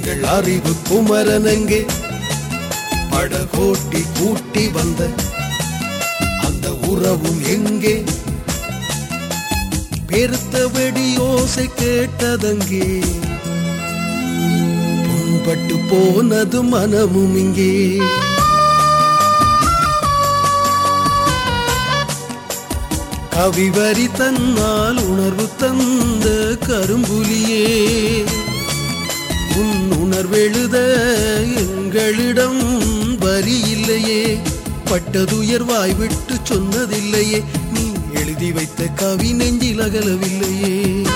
எங்கள் அறிவு குமரனங்கே படகோட்டி கூட்டி வந்த அந்த உறவும் எங்கே பெருத்த வெடியோசை கேட்டதங்கே புண்பட்டு போனது மனமும் இங்கே கவிவரி தன்னால் உணர்வு தந்த கரும்புலியே உன் உணர்வெழுத எங்களிடம் வரி இல்லையே பட்டதுயர் வாய் விட்டு சொன்னதில்லையே நீ எழுதி வைத்த கவி நெஞ்சில் அகலவில்லையே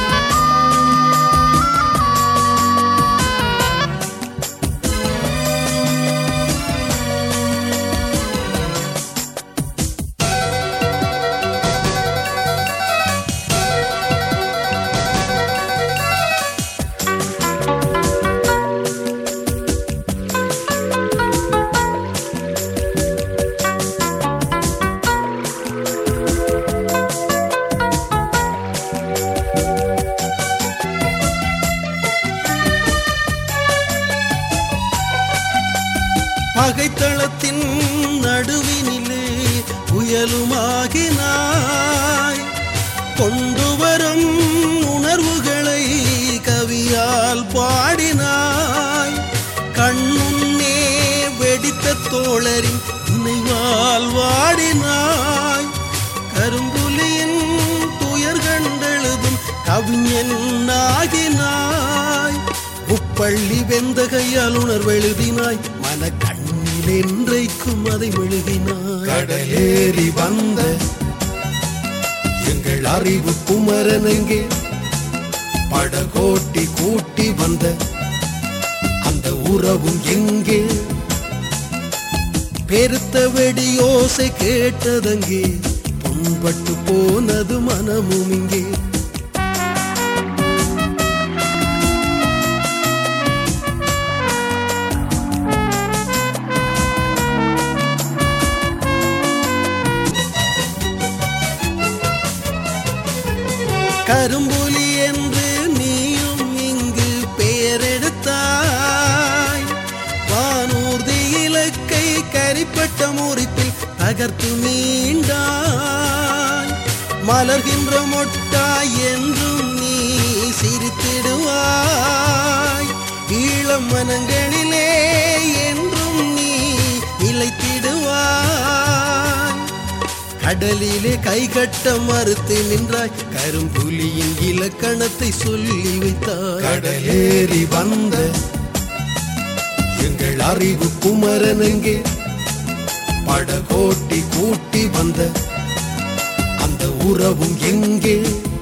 பகைத்தளத்தின் நடுவினிலே புயலுமாகினாய் கொண்டு வரும் உணர்வுகளை கவியால் பாடினாய் கண்முன்னே வெடித்த தோழரின் நினைவால் வாடினாய் கரும்புலியின் துயர் கண்டெழுதும் கவிஞன் ஆகினாய் உப்பள்ளி வெந்த கையால் உணர்வெழுதினாய் மன கண்ணில் என்றைக்கும் அதை மெழுகினாய் கடலேறி வந்த எங்கள் அறிவு குமரனங்கே படகோட்டி கூட்டி வந்த அந்த உறவும் எங்கே பெருத்த வெடியோசை கேட்டதங்கே புண்பட்டு போனது மனமும் இங்கே கரும்புலி என்று நீயும் இங்கு பெயரெடுத்தாய் வானூர்தி இலக்கை கரிப்பட்ட முறிப்பில் தகர்த்து மீண்டாய் மலர்கின்ற மொட்டாய் என்றும் நீ சிரித்திடுவாய் ஈழம் மனங்களிலே என்றும் நீ நிலைத்திடுவாய் கடலிலே கை கட்ட மறுத்து நின்றாய் கரும்புலியின் இலக்கணத்தை சொல்லி வைத்தாய் கடலேறி வந்த எங்கள் அறிவு குமரனங்கே படகோட்டி கூட்டி வந்த அந்த உறவும் எங்கே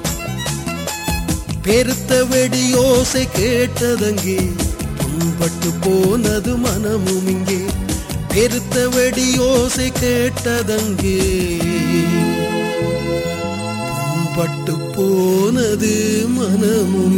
பெருத்த வெடியோசை கேட்டதங்கே புண்பட்டு போனது மனமும் இங்கே பெருத்த வெடியோசை கேட்டதங்கே புண்பட்டு போனது மனமும்